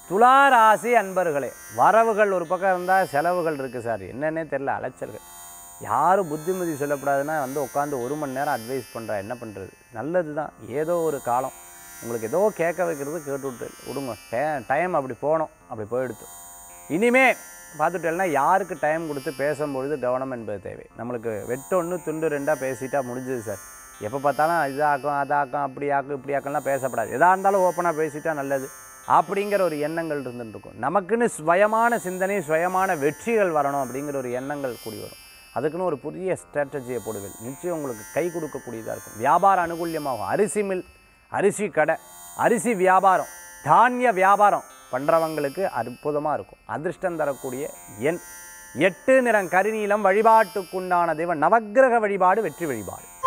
துலா ராசி அன்பர்களே வரவுகள் ஒரு பக்கம் இருந்தால் செலவுகள் இருக்குது சார் என்னன்னே தெரில அலைச்சல்கள் யாரும் புத்திமதி சொல்லக்கூடாதுன்னா வந்து உட்காந்து ஒரு மணி நேரம் அட்வைஸ் பண்ணுறா என்ன பண்ணுறது நல்லது தான் ஏதோ ஒரு காலம் உங்களுக்கு ஏதோ கேட்க வைக்கிறது கேட்டு விட்டு விடுங்க டே டைம் அப்படி போனோம் அப்படி போயிடுத்து இனிமே பார்த்துட்டேன்னா யாருக்கு டைம் கொடுத்து பேசும்பொழுது கவனம் என்பது தேவை நம்மளுக்கு வெட்டு ஒன்று துண்டு ரெண்டாக பேசிட்டா முடிஞ்சது சார் எப்போ பார்த்தாலும் இதாக்கும் அதாக்கும் அப்படி ஆக்கும் இப்படி ஆக்கம்லாம் பேசப்படாது எதாக இருந்தாலும் ஓப்பனாக பேசிட்டா நல்லது அப்படிங்கிற ஒரு எண்ணங்கள் இருந்துட்டு இருக்கும் நமக்குன்னு சுயமான சிந்தனை சுயமான வெற்றிகள் வரணும் அப்படிங்கிற ஒரு எண்ணங்கள் கூடி வரும் அதுக்குன்னு ஒரு புதிய ஸ்ட்ராட்டஜியை போடுவேன் நிச்சயம் உங்களுக்கு கை கொடுக்கக்கூடியதாக இருக்கும் வியாபார அனுகூல்யமாகும் அரிசி மில் அரிசி கடை அரிசி வியாபாரம் தானிய வியாபாரம் பண்ணுறவங்களுக்கு அற்புதமாக இருக்கும் அதிர்ஷ்டம் தரக்கூடிய எண் எட்டு நிறம் கருநீலம் வழிபாட்டுக்குண்டான தெய்வம் நவக்கிரக வழிபாடு வெற்றி வழிபாடு